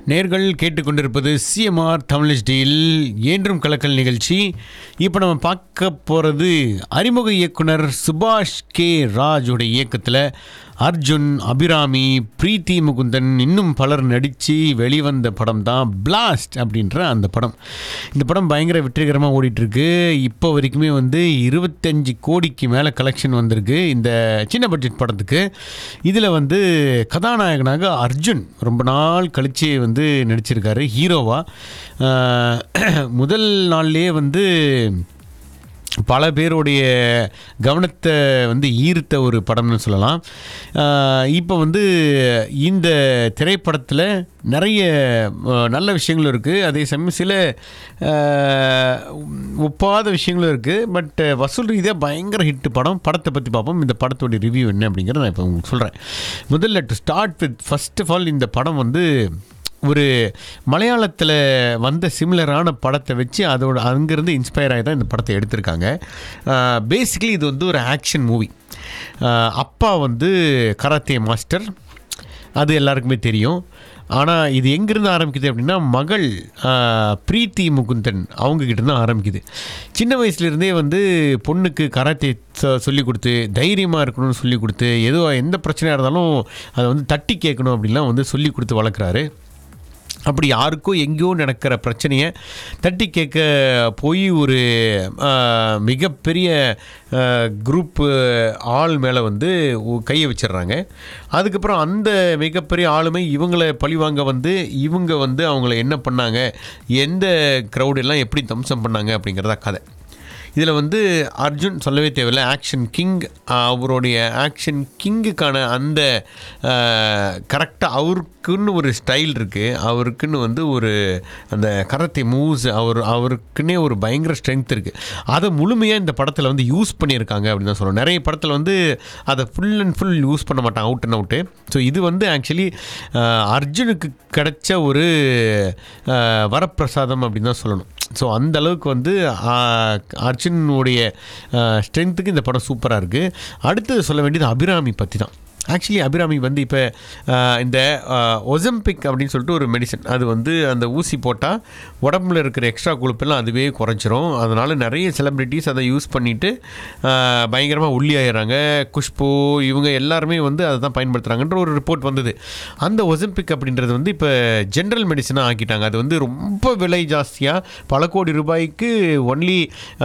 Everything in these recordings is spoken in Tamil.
நேர்கள் கேட்டுக்கொண்டிருப்பது சிஎம்ஆர் தமிழ் டீல் என்றும் கலக்கல் நிகழ்ச்சி இப்போ நம்ம பார்க்க போகிறது அறிமுக இயக்குனர் சுபாஷ் கே ராஜோட இயக்கத்தில் அர்ஜுன் அபிராமி பிரீத்தி முகுந்தன் இன்னும் பலர் நடித்து வெளிவந்த படம் தான் பிளாஸ்ட் அப்படின்ற அந்த படம் இந்த படம் பயங்கர வெற்றிகரமாக ஓடிட்டுருக்கு இப்போ வரைக்குமே வந்து இருபத்தஞ்சி கோடிக்கு மேலே கலெக்ஷன் வந்திருக்கு இந்த சின்ன பட்ஜெட் படத்துக்கு இதில் வந்து கதாநாயகனாக அர்ஜுன் ரொம்ப நாள் கழிச்சு வந்து நடிச்சிருக்காரு ஹீரோவாக முதல் நாள்லேயே வந்து பல பேருடைய கவனத்தை வந்து ஈர்த்த ஒரு படம்னு சொல்லலாம் இப்போ வந்து இந்த திரைப்படத்தில் நிறைய அஹ், நல்ல விஷயங்களும் இருக்குது அதே சமயம் சில அஹ், ஒப்பாத விஷயங்களும் இருக்குது பட் வசூல் ரீதியாக பயங்கர ஹிட் படம் படத்தை பற்றி பார்ப்போம் இந்த படத்தோடைய ரிவ்யூ என்ன அப்படிங்கிறத நான் இப்போ உங்களுக்கு சொல்கிறேன் முதல்ல to start with first of all இந்த படம் வந்து ஒரு மலையாளத்தில் வந்த சிமிலரான படத்தை வச்சு அதோட அங்கேருந்து இன்ஸ்பயர் ஆகி தான் இந்த படத்தை எடுத்திருக்காங்க பேசிக்கலி இது வந்து ஒரு ஆக்ஷன் மூவி அப்பா வந்து கராத்தே மாஸ்டர் அது எல்லாருக்குமே தெரியும் ஆனால் இது எங்கேருந்து ஆரம்பிக்குது அப்படின்னா மகள் ஆஹ், பிரீத்தி முகுந்தன் அவங்கக்கிட்ட தான் ஆரம்பிக்குது சின்ன வயசுலேருந்தே வந்து பொண்ணுக்கு கராத்தே சொ- சொல்லி கொடுத்து தைரியமாக இருக்கணும்னு சொல்லி கொடுத்து எதோ எந்த பிரச்சனையாக இருந்தாலும் அதை வந்து தட்டி கேட்கணும் அப்படின்லாம் வந்து சொல்லி கொடுத்து வளர்க்குறாரு அப்படி யாருக்கோ எங்கேயோ நடக்கிற பிரச்சனையை தட்டி கேட்க போய் ஒரு ஆஹ், மிகப்பெரிய குரூப் ஆள் மேலே வந்து ஒ- கையை வச்சிடுறாங்க அதுக்கப்புறம் அந்த மிகப்பெரிய ஆளுமை இவங்களை பழிவாங்க வந்து இவங்க வந்து அவங்கள என்ன பண்ணாங்க எந்த crowd எல்லாம் எப்படி தம்சம் பண்ணாங்க அப்படிங்கிறதா கதை இதில் வந்து அர்ஜுன் சொல்லவே தேவையில்லை ஆக்ஷன் கிங் அவருடைய ஆக்ஷன் கிங்குக்கான அந்த கரெக்டாக அவருக்குன்னு ஒரு ஸ்டைல் இருக்குது அவருக்குன்னு வந்து ஒரு அந்த கரத்தை மூவ்ஸ் அவர் அவருக்குன்னே ஒரு பயங்கர ஸ்ட்ரென்த் இருக்குது அதை முழுமையாக இந்த படத்தில் வந்து யூஸ் பண்ணியிருக்காங்க அப்படின்னு தான் சொல்லணும் நிறைய படத்தில் வந்து அதை ஃபுல் அண்ட் ஃபுல் யூஸ் பண்ண மாட்டாங்க அவுட் அண்ட் அவுட்டு ஸோ இது வந்து ஆக்சுவலி அர்ஜுனுக்கு கிடைச்ச ஒரு அஹ், வரப்பிரசாதம் அப்படின்னு தான் சொல்லணும் ஸோ அந்த அளவுக்கு வந்து ஆஹ், அர்ஜுனுடைய ஸ்ட்ரென்த்துக்கு இந்த படம் சூப்பராக இருக்குது அடுத்தது சொல்ல வேண்டியது அபிராமி பற்றி தான் ஆக்சுவலி அபிராமி வந்து இப்போ இந்த ஒசம்பிக் அப்படின்னு சொல்லிட்டு ஒரு மெடிசன் அது வந்து அந்த ஊசி போட்டால் உடம்புல இருக்கிற எக்ஸ்ட்ரா கொழுப்பெல்லாம் அதுவே குறைச்சிரும் அதனால் நிறைய செலிப்ரிட்டிஸ் அதை யூஸ் பண்ணிவிட்டு பயங்கரமாக ஒல்லியாயிடுறாங்க குஷ்பு இவங்க எல்லாருமே வந்து அதை தான் பயன்படுத்துகிறாங்கன்ற ஒரு ரிப்போர்ட் வந்தது அந்த ஒசம்பிக் அப்படின்றது வந்து இப்போ ஜென்ரல் மெடிசனாக ஆக்கிட்டாங்க அது வந்து ரொம்ப விலை ஜாஸ்தியாக பல கோடி ரூபாய்க்கு ஒன்லி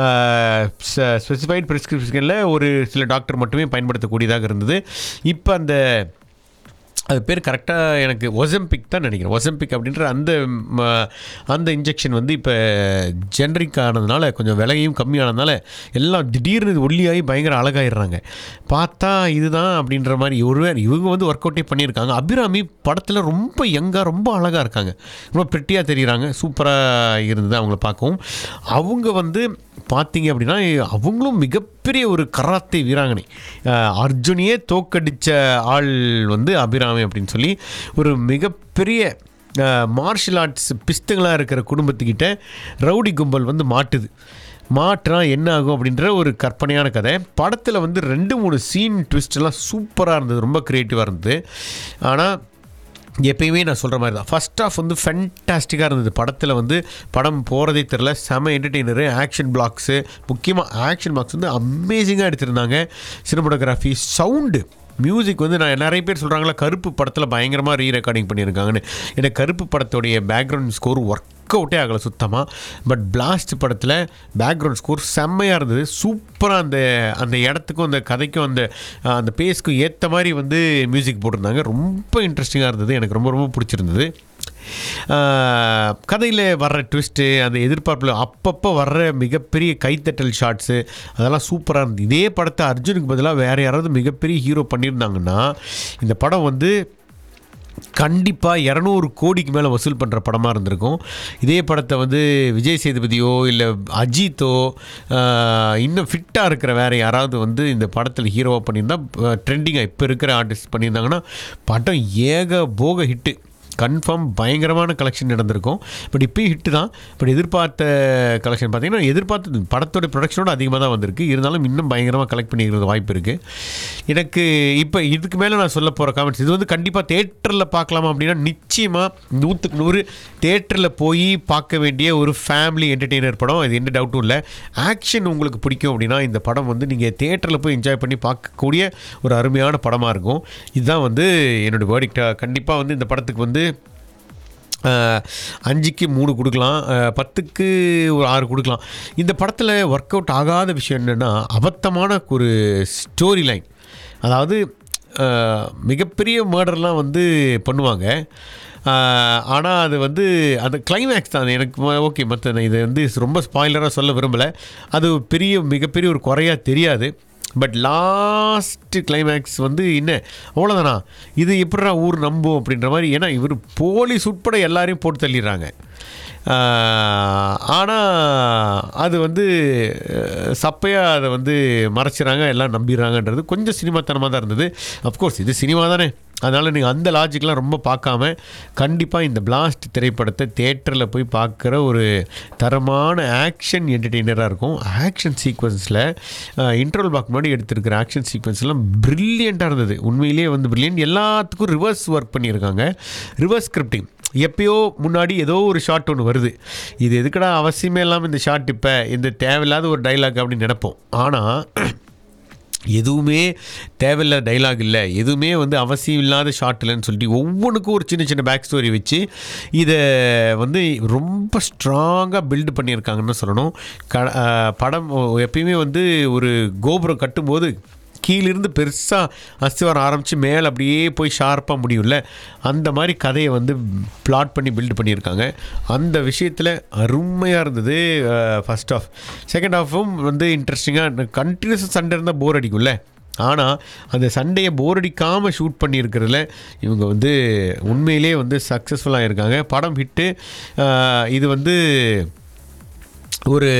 ஸ்பெசிஃபைட் ப்ரிஸ்கிரிப்ஷனில் ஒரு சில டாக்டர் மட்டுமே பயன்படுத்தக்கூடியதாக இருந்தது இப்போ அந்த அது பேர் கரெக்டாக எனக்கு ஒசம்பிக் தான் நினைக்கிறேன் ஒசம்பிக் அப்படின்ற அந்த ம, அந்த இன்ஜெக்ஷன் வந்து இப்போ ஜென்ரிக் ஆனதுனால கொஞ்சம் விலையும் கம்மியானதுனால எல்லாம் திடீர்னு இது ஒல்லியாகி பயங்கர அழகாயிடுறாங்க பார்த்தா இதுதான் அப்படின்ற மாதிரி ஒருவர் இவங்க வந்து ஒர்க் அவுட்டே பண்ணியிருக்காங்க அபிராமி படத்தில் ரொம்ப யங்காக ரொம்ப அழகாக இருக்காங்க ரொம்ப பிரிட்டியாக தெரியுறாங்க சூப்பராக இருந்தது அவங்கள பார்க்கவும் அவங்க வந்து பார்த்தீங்க அப்படின்னா அவங்களும் மிகப்பெரிய ஒரு கராத்தே வீராங்கனை அஹ் அர்ஜுனையே தோக்கடித்த ஆள் வந்து அபிராமி அப்படின்னு சொல்லி ஒரு மிகப்பெரிய மார்ஷியல் ஆர்ட்ஸ் பிஸ்துங்களாக இருக்கிற குடும்பத்துக்கிட்ட ரவுடி கும்பல் வந்து மாட்டுது மாற்றினா என்ன ஆகும் அப்படின்ற ஒரு கற்பனையான கதை படத்தில் வந்து ரெண்டு மூணு சீன் ட்விஸ்ட்லாம் சூப்பராக இருந்தது ரொம்ப க்ரியேட்டிவாக இருந்தது ஆனால் எப்பயுமே நான் சொல்கிற மாதிரி தான் ஃபஸ்ட் ஆஃப் வந்து ஃபென்டாஸ்டிக்காக இருந்தது படத்தில் வந்து படம் போகிறதே தெரில செம என்டர்டெய்னரு ஆக்ஷன் பிளாக்ஸு முக்கியமாக ஆக்ஷன் பிளாக்ஸ் வந்து அமேசிங்காக எடுத்திருந்தாங்க சினிமோட்டோகிராஃபி சவுண்டு மியூசிக் வந்து நான் நிறைய பேர் சொல்கிறாங்களா கருப்பு படத்தில் பயங்கரமாக ரீ ரெக்கார்டிங் பண்ணியிருக்காங்கன்னு எனக்கு கருப்பு படத்துடைய பேக்ரவுண்ட் ஸ்கோர் ஒர்க் அவுட்டே ஆகலை சுத்தமாக பட் பிளாஸ்ட் படத்தில் பேக்ரவுண்ட் ஸ்கோர் செம்மையாக இருந்தது சூப்பராக அந்த அந்த இடத்துக்கும் அந்த கதைக்கும் அந்த அஹ், அந்த பேஸ்க்கும் ஏற்ற மாதிரி வந்து மியூசிக் போட்டிருந்தாங்க ரொம்ப இன்ட்ரெஸ்டிங்காக இருந்தது எனக்கு ரொம்ப ரொம்ப பிடிச்சிருந்தது கதையில் வர்ற ட்விஸ்ட்டு அந்த எதிர்பார்ப்பில் அப்பப்போ வர்ற மிகப்பெரிய கைத்தட்டல் ஷாட்ஸு அதெல்லாம் சூப்பராக இருந்தது இதே படத்தை அர்ஜுனுக்கு பதிலாக வேறு யாராவது மிகப்பெரிய ஹீரோ பண்ணியிருந்தாங்கன்னா இந்த படம் வந்து கண்டிப்பாக இரநூறு கோடிக்கு மேலே வசூல் பண்ணுற படமாக இருந்திருக்கும் இதே படத்தை வந்து விஜய் சேதுபதியோ இல்லை அஜித்தோ ஆஹ், இன்னும் ஃபிட்டாக இருக்கிற வேறு யாராவது வந்து இந்த படத்தில் ஹீரோவாக பண்ணியிருந்தா ட்ரெண்டிங்காக இப்போ இருக்கிற ஆர்டிஸ்ட் பண்ணியிருந்தாங்கன்னா படம் ஏக போக ஹிட்டு கன்ஃபார்ம் பயங்கரமான கலெக்ஷன் நடந்திருக்கும் பட் இப்பயும் ஹிட்டு தான் பட் எதிர்பார்த்த கலெக்ஷன் பார்த்தீங்கன்னா எதிர்பார்த்த படத்தோட ப்ரொடக்ஷனோட அதிகமாக தான் வந்திருக்கு இருந்தாலும் இன்னும் பயங்கரமாக கலெக்ட் பண்ணிக்கிறது வாய்ப்பு இருக்குது எனக்கு இப்போ இதுக்கு மேலே நான் சொல்ல போகிற காமெண்ட்ஸ் இது வந்து கண்டிப்பாக தேட்டரில் பார்க்கலாமா அப்படின்னா நிச்சயமாக நூற்றுக்கு நூறு தேட்டரில் போய் பார்க்க வேண்டிய ஒரு ஃபேமிலி என்டர்டெய்னர் படம் இது எந்த டவுட்டும் இல்லை ஆக்ஷன் உங்களுக்கு பிடிக்கும் அப்படின்னா இந்த படம் வந்து நீங்கள் தேட்டரில் போய் என்ஜாய் பண்ணி பார்க்கக்கூடிய ஒரு அருமையான படமாக இருக்கும் இதுதான் வந்து என்னோடய வேர்டிக்டாக கண்டிப்பாக வந்து இந்த படத்துக்கு வந்து அஹ், அஞ்சுக்கு மூணு கொடுக்கலாம் அஹ், பத்துக்கு ஒரு ஆறு கொடுக்கலாம் இந்த படத்தில் ஒர்க் அவுட் ஆகாத விஷயம் என்னென்னா அபத்தமான ஒரு ஸ்டோரி லைன் அதாவது அஹ், மிகப்பெரிய மர்டர்லாம் வந்து பண்ணுவாங்க ஆனால் அது வந்து அந்த கிளைமேக்ஸ் தான் எனக்கு ஓகே மற்ற இது வந்து ரொம்ப ஸ்பாய்லராக சொல்ல விரும்பலை அது பெரிய மிகப்பெரிய ஒரு குறையாக தெரியாது பட் லாஸ்ட் கிளைமேக்ஸ் வந்து என்ன அவ்வளோதானா இது எப்படிடா ஊர் நம்பும் அப்படின்ற மாதிரி ஏன்னா இவர் போலீஸ் உட்பட எல்லாரையும் போட்டு தள்ளிடுறாங்க ஆனால் அது வந்து சப்பையாக அதை வந்து மறைச்சிறாங்க எல்லாம் நம்பிடுறாங்கன்றது கொஞ்சம் சினிமாத்தனமாக தான் இருந்தது அஃப்கோர்ஸ் இது சினிமா தானே அதனால் நீங்கள் அந்த லாஜிக்லாம் ரொம்ப பார்க்காம கண்டிப்பாக இந்த பிளாஸ்ட் திரைப்படத்தை தேட்டரில் போய் பார்க்குற ஒரு தரமான ஆக்ஷன் என்டர்டெய்னராக இருக்கும் ஆக்ஷன் சீக்வன்ஸில் இன்டர்வல் பாக் முன்னாடி எடுத்திருக்கிற ஆக்ஷன் சீக்வன்ஸ்லாம் ப்ரில்லியண்ட்டாக இருந்தது உண்மையிலேயே வந்து ப்ரில்லியன்ட் எல்லாத்துக்கும் ரிவர்ஸ் ஒர்க் பண்ணியிருக்காங்க ரிவர்ஸ் ஸ்கிரிப்டிங் எப்பயோ முன்னாடி ஏதோ ஒரு ஷாட் ஒன்று வருது இது எதுக்கடா அவசியமே இல்லாமல் இந்த ஷாட் இப்போ இந்த தேவையில்லாத ஒரு டைலாக் அப்படின்னு நினைப்போம் ஆனால் எதுவுமே தேவையில்லாத டைலாக் இல்லை எதுவுமே வந்து அவசியம் இல்லாத ஷார்ட் இல்லைன்னு சொல்லிட்டு ஒவ்வொன்றுக்கும் ஒரு சின்ன சின்ன பேக் ஸ்டோரி வச்சு இதை வந்து ரொம்ப ஸ்ட்ராங்காக பில்டு பண்ணியிருக்காங்கன்னு சொல்லணும் க அஹ் படம் எப்பயுமே வந்து ஒரு கோபுரம் கட்டும்போது கீழிருந்து பெருசாக அஸ்திவாரம் ஆரம்பித்து மேலே அப்படியே போய் ஷார்ப்பாக முடியும்ல அந்த மாதிரி கதையை வந்து பிளாட் பண்ணி பில்டு பண்ணியிருக்காங்க அந்த விஷயத்தில் அருமையாக இருந்தது ஃபஸ்ட் ஆஃப் செகண்ட் ஹாஃபும் வந்து இன்ட்ரெஸ்டிங்காக கண்டினியூஸாக சண்டை இருந்தால் போர் அடிக்கும்ல ஆனால் அந்த சண்டையை போர் அடிக்காமல் ஷூட் பண்ணியிருக்கிறதுல இவங்க வந்து உண்மையிலே வந்து சக்ஸஸ்ஃபுல்லாக இருக்காங்க படம் ஹிட்டு இது வந்து ஒரு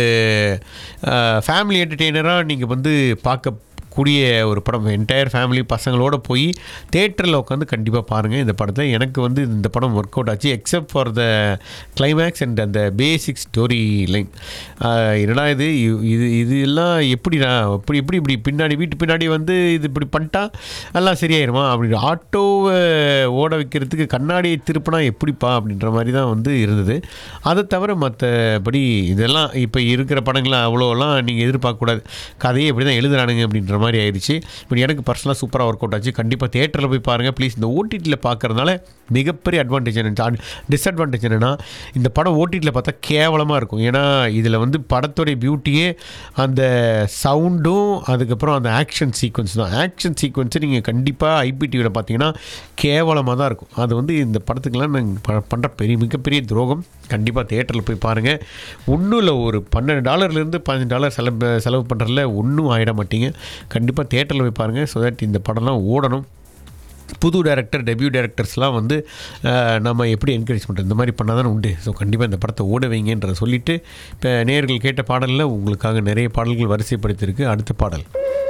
ஃபேமிலி என்டர்டெய்னராக நீங்கள் வந்து பார்க்க கூடிய ஒரு படம் என்டையர் ஃபேமிலி பசங்களோட போய் தேட்டரில் உட்காந்து கண்டிப்பாக பாருங்கள் இந்த படத்தை எனக்கு வந்து இந்த படம் ஒர்க் அவுட் ஆச்சு except for the climax and அந்த பேசிக் ஸ்டோரி லைன் என்னடா இது இ- இது இது எல்லாம் எப்படிடா இப்படி இப்படி இப்படி பின்னாடி வீட்டு பின்னாடி வந்து இது இப்படி பண்ணிட்டா எல்லாம் சரியாயிருமா அப்படி ஆட்டோவை ஓட வைக்கிறதுக்கு கண்ணாடியை திருப்பினா எப்படிப்பா அப்படின்ற மாதிரி தான் வந்து இருந்தது அதை தவிர மற்றபடி இதெல்லாம் இப்போ இருக்கிற படங்களை அவ்வளோலாம் நீங்கள் எதிர்பார்க்கக்கூடாது கதையை எப்படி தான் எழுதுறானுங்க அப்படின்ற மாதிரி ஆயிடுச்சு பட் எனக்கு பர்சனலாக சூப்பராக ஒர்க் அவுட் ஆச்சு கண்டிப்பாக தேட்டரில் போய் பாருங்கள் ப்ளீஸ் இந்த ஓடிடியில் பார்க்கறதுனால மிகப்பெரிய அட்வான்டேஜ் என்ன டிஸ்அட்வான்டேஜ் என்னென்னா இந்த படம் ஓடிடியில் பார்த்தா கேவலமாக இருக்கும் ஏன்னா இதில் வந்து படத்துடைய பியூட்டியே அந்த சவுண்டும் அதுக்கப்புறம் அந்த ஆக்ஷன் சீக்வன்ஸ் தான் ஆக்ஷன் சீக்வன்ஸை நீங்கள் கண்டிப்பாக ஐபிடிவியில் பார்த்தீங்கன்னா கேவலமாக தான் இருக்கும் அது வந்து இந்த படத்துக்கெல்லாம் நாங்கள் பண்ணுற பெரிய மிகப்பெரிய துரோகம் கண்டிப்பாக தேட்டரில் போய் பாருங்கள் ஒன்றும் இல்லை ஒரு பன்னெண்டு டாலர்லேருந்து பதினஞ்சு டாலர் செலவு செலவு பண்ணுறதுல ஒன்றும் ஆகிட மாட்டீங்க கண்டிப்பாக தேட்டரில் போய் பாருங்கள் ஸோ தட் இந்த படம்லாம் ஓடணும் புது டேரக்டர் டெபியூ டேரக்டர்ஸ்லாம் வந்து அஹ், நம்ம எப்படி என்கரேஜ் பண்ணுறது இந்த மாதிரி பண்ணால் தானே உண்டு ஸோ கண்டிப்பாக இந்த படத்தை ஓட வைங்கன்றதை சொல்லிவிட்டு இப்போ நேயர்கள் கேட்ட பாடலில் உங்களுக்காக நிறைய பாடல்கள் வரிசைப்படுத்தியிருக்கு அடுத்த பாடல்